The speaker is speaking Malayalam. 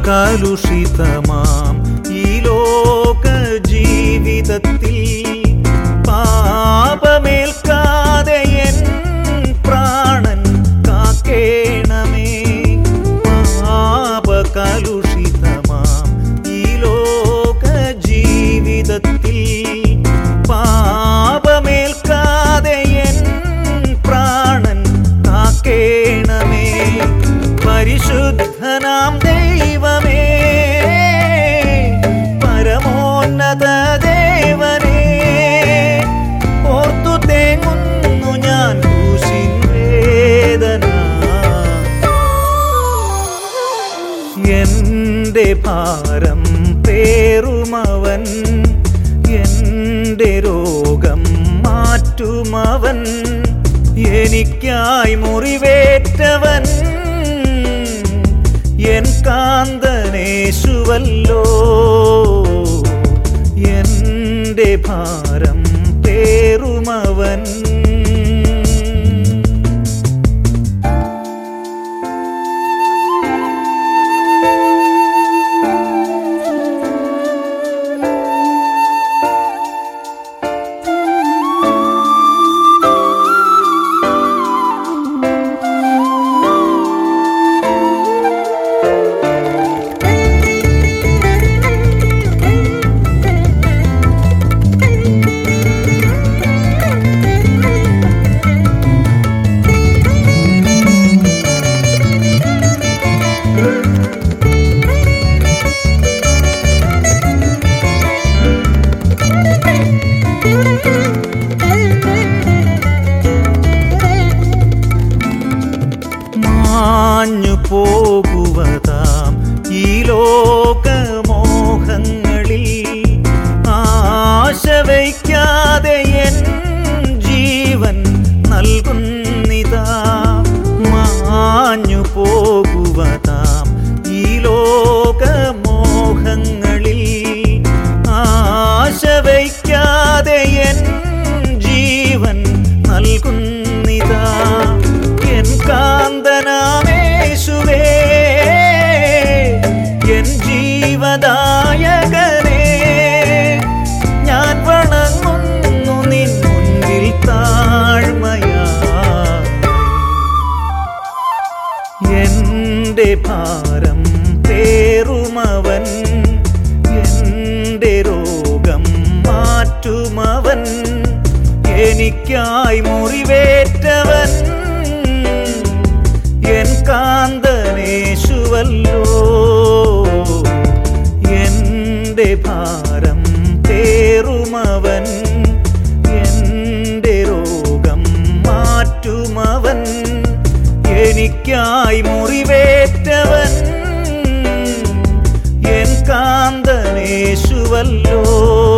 കലുഷിതമാം ഈ ലോക ജീവിതത്തിൽ പാപമേൽക്കാതെ എൻ പ്രാണൻ കാക്കേണമേ പാപകലുഷിതമാം ഈ ലോക ജീവിതത്തിൽ പാപമേൽക്കാതെ എൻ പ്രാണൻ കാക്കേണമേ പരിശുദ്ധനാം ദൈവമേ പരമോന്നത ദേവനേ ഓർത്തു തേങ്ങുന്നു ഞാൻ ക്രൂശിൻ വേദന എന്റെ ഭാരം പേറുമവൻ എന്റെ രോഗം മാറ്റുമവൻ എനിക്കായി മുറിവേറ്റവൻ എൻ കാന്തനേശുവല്ലോ എന്റെ ഭാരം പേറുമവൻ മാഞ്ഞു പോകുവതാം ഈ ലോകമോഹങ്ങളിൽ ആശ വയ്ക്കാതെ എൻ ജീവൻ നൽകുന്നിതാ മാഞ്ഞു പോകുവതാം ഈ ലോകമോഹങ്ങളിൽ ആശ വയ്ക്കാതെ എൻ ജീവൻ നൽകുന്നിതാ എൻ കാന്തനാമേശുവേ എൻ ജീവദായകനേ ഞാൻ വണങ്ങുന്നു നിൻ മുൻപിൽ താഴ്മയാ എന്റെ ഭാരം പേറുമവൻ എന്റെ രോഗം മാറ്റുമവൻ എനിക്കായി മുറിവേറ്റവൻ എൻ കാന്തനേശുവല്ലോ എന്റെ ഭാരം പേറുമവൻ എന്റെ രോഗം മാറ്റുമവൻ എനിക്കായി മുറിവേറ്റവൻ എൻ കാന്തനേശുവല്ലോ